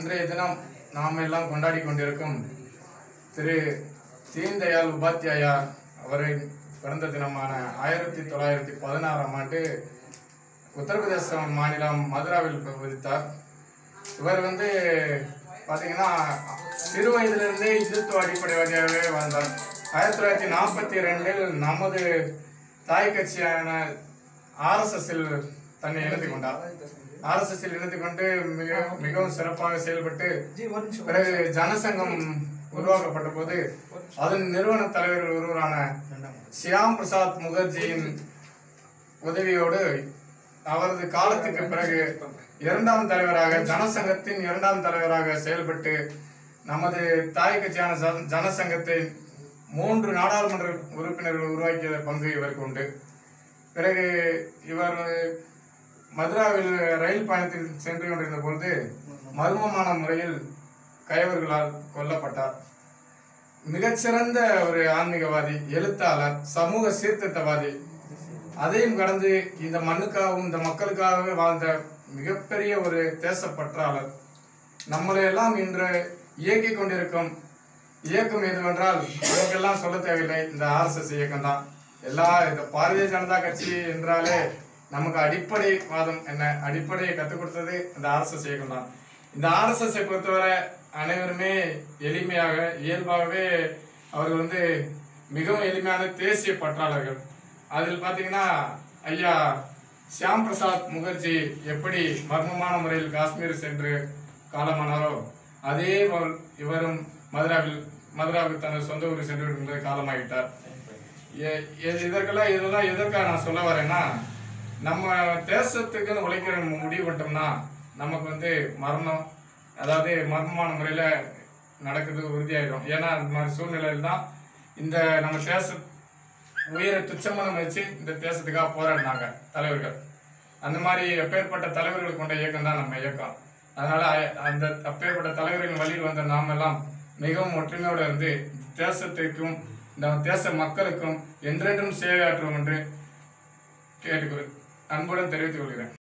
இன்றைய தினம் நாம் எல்லாம் கொண்டாடி கொண்டிருக்கும் திரு தீன்தயாள் உபாத்யாயா அவரின் பிறந்த தினமான ஆயிரத்தி தொள்ளாயிரத்தி பதினாறாம் ஆண்டு உத்தரப்பிரதேச மாநிலம் மதுராவில் விதித்தார் இவர் வந்து பார்த்தீங்கன்னா சிறு வயதிலிருந்தே இந்துத்துவ அடிப்படைவாதியாகவே வாழ்ந்தார் ஆயிரத்தி தொள்ளாயிரத்தி நாற்பத்தி ரெண்டில் நமது தாய் கட்சியான ஆர்எஸ்எஸ்ஸில் தன்னை இணைத்து கொண்டார் ஆர்எஸ்எஸ்ஸில் இணைத்து கொண்டு மிக மிகவும் சிறப்பாக செயல்பட்டு பிறகு ஜனசங்கம் உருவாக்கப்பட்ட போது அதன் நிறுவன தலைவர்கள் ஒருவரான ஷியாம் பிரசாத் முகர்ஜியின் உதவியோடு அவரது காலத்துக்கு பிறகு இரண்டாம் தலைவராக ஜனசங்கத்தின் இரண்டாம் தலைவராக செயல்பட்டு நமது தாய் கட்சியான ஜன- ஜனசங்கத்தை மூன்று நாடாளுமன்ற உறுப்பினர்கள் உருவாக்கிய பங்கு இவருக்கு உண்டு பிறகு இவர் மதுராவில் ரயில் பயணத்தில் சென்று கொண்டிருந்த பொழுது மர்மமான முறையில் கயவர்களால் கொல்லப்பட்டார் மிகச்சிறந்த ஒரு ஆன்மீகவாதி எழுத்தாளர் சமூக சீர்திருத்தவாதி அதையும் கடந்து இந்த மண்ணுக்காகவும் இந்த மக்களுக்காகவே வாழ்ந்த மிகப்பெரிய ஒரு தேசப்பற்றாளர் நம்மளை எல்லாம் இன்று இயக்கிக் கொண்டிருக்கும் இயக்கம் எதுவென்றால் இதற்கெல்லாம் சொல்ல தேவையில்லை இந்த ஆர்எஸ்எஸ் இயக்கம் தான் எல்லா இந்த பாரதிய ஜனதா கட்சி என்றாலே நமக்கு அடிப்படை வாதம் என்ன அடிப்படையை கற்றுக் கொடுத்தது இந்த ஆர்எஸ்எஸ் இயக்கம் தான் இந்த ஆர்எஸ்எஸ்ஸை பொறுத்தவரை அனைவருமே எளிமையாக இயல்பாகவே அவர்கள் வந்து மிகவும் எளிமையான தேசிய பற்றாளர்கள் அதில் பார்த்தீங்கன்னா ஐயா ஷியாம் பிரசாத் முகர்ஜி எப்படி மர்மமான முறையில் காஷ்மீர் சென்று காலமானாரோ அதே போல் இவரும் மதுராவில் மதுராவில் தனது சொந்த ஊருக்கு சென்று விடுகின்ற காலமாகிட்டார் எ- எ- இதற்கெல்லாம் இதெல்லாம் எதற்காக நான் சொல்ல வரேன்னா நம்ம தேசத்துக்குன்னு உழைக்கிற முடிவு பண்ணிட்டோம்னா நமக்கு வந்து மரணம் அதாவது மர்மமான முறையில் நடக்குது உறுதியாயிடும் ஏன்னா அந்த மாதிரி சூழ்நிலையில் தான் இந்த நம்ம தேச உயிரை துச்சமான வச்சு இந்த தேசத்துக்காக போராடினாங்க தலைவர்கள் அந்த மாதிரி அப்பேற்பட்ட தலைவர்கள் கொண்ட இயக்கம் தான் நம்ம இயக்கம் அதனால அ- அந்த அப்பேற்பட்ட தலைவர்களின் வழியில் வந்த நாம் எல்லாம் மிகவும் ஒற்றுமையோடு இருந்து தேசத்திற்கும் இந்த தேச மக்களுக்கும் என்றென்றும் சேவையாற்றுவோம் என்று கேட்டுக்கொள் அன்புடன் தெரிவித்துக் கொள்கிறேன்